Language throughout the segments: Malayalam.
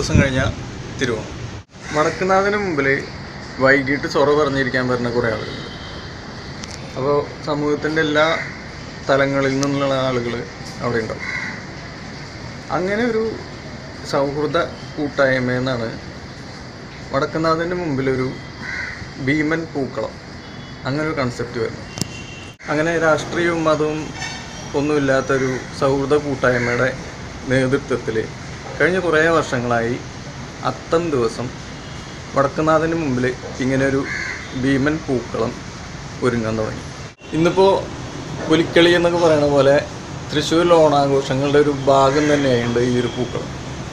ദിവസം കഴിഞ്ഞാൽ തിരുവോണം വടക്കുന്നാഥന് മുമ്പിൽ വൈകിട്ട് ചൊറ പറഞ്ഞിരിക്കാൻ വരുന്ന കുറേ ആളുകളുണ്ട് അപ്പോൾ സമൂഹത്തിൻ്റെ എല്ലാ തലങ്ങളിൽ നിന്നുള്ള ആളുകൾ അവിടെ ഉണ്ടാവും അങ്ങനെ ഒരു സൗഹൃദ കൂട്ടായ്മയെന്നാണ് വടക്കുന്നാഥൻ്റെ മുമ്പിലൊരു ഭീമൻ പൂക്കളം അങ്ങനെ ഒരു കൺസെപ്റ്റ് വരുന്നു അങ്ങനെ രാഷ്ട്രീയവും മതവും ഒന്നുമില്ലാത്തൊരു സൗഹൃദ കൂട്ടായ്മയുടെ നേതൃത്വത്തിൽ കഴിഞ്ഞ കുറേ വർഷങ്ങളായി അത്തം ദിവസം വടക്കുന്നാഥന് മുമ്പിൽ ഇങ്ങനെ ഒരു ഭീമൻ പൂക്കളം ഒരുങ്ങാൻ തുടങ്ങി ഇന്നിപ്പോൾ പുലിക്കളി എന്നൊക്കെ പറയുന്ന പോലെ തൃശ്ശൂർ ഓണാഘോഷങ്ങളുടെ ഒരു ഭാഗം തന്നെയുണ്ട് ഈ ഒരു പൂക്കളം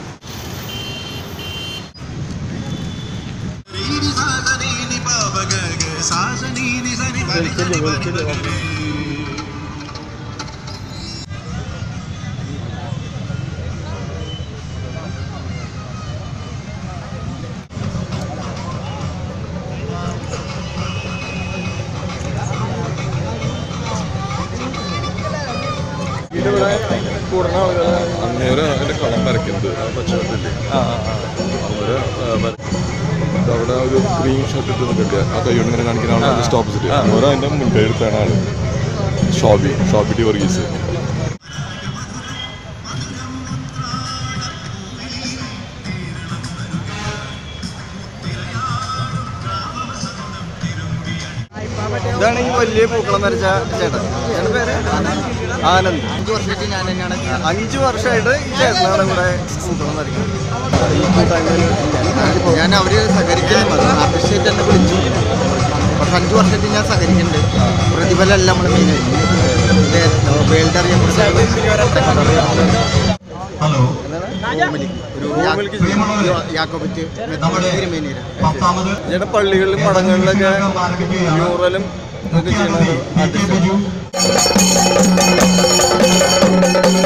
ഇതിവിടെ കൂടുന്ന ആളുകൾ അങ്ങേരെ അതിന്റെ കളം വരയ്ക്കുന്നത് ആ പശ്ചാത്തലത്തില്ലേ ആ ആ, ആ. അങ്ങേരെ ആ, വര- ഇത് അവിടെ ഒരു ക്രീം ഷർട്ട് ഇട്ട് നിൽക്കുക ആ കൈ കൊണ്ട് ഇങ്ങനെ കാണിക്കുന്ന ആളാണ് ജസ്റ്റ് ഓപ്പോസിറ്റ് അങ്ങേരെ അതിന്റെ മുൻകൈ എടുത്താണ് ആള് ഷോബി ഷോബി ടി വർഗീസ് ഇതാണ് ഈ വലിയ പൂക്കളം വരച്ച ചേട്ടൻ ചേട്ടൻ പേര് ആനന്ദ് അഞ്ച് വർഷമായിട്ട് ഞാൻ തന്നെയാണ് അഞ്ച് വർഷമായിട്ട് ഈ ചേട്ടനാണ് ഇവിടെ പൂക്കളം വരയ്ക്കുന്നത് ഈ കൂട്ടായ്മയിൽ ഞാൻ അവര് സഹകരിക്കുന്നത് അഭിഷേക് എന്നെ വിളിച്ചു പക്ഷെ അഞ്ച് വർഷമായിട്ട് ഞാൻ സഹകരിക്കുന്നുണ്ട് പ്രതിഫലമല്ല നമ്മൾ വേൾഡ് അറിയപ്പെടുന്ന ഹലോ ഒരു റൂമിലേക്ക് യാക്കോബറ്റ് തിരുമേനിയുടെ പത്താമത് ചേട്ടൻ പള്ളികളിലും മടങ്ങളിലൊക്കെ ആരംഭിക്കുകയാണ് മ്യൂറലും ഒക്കെ ചെയ്യുന്ന ഒരു ആർട്ടിസ്റ്റ് ബിജു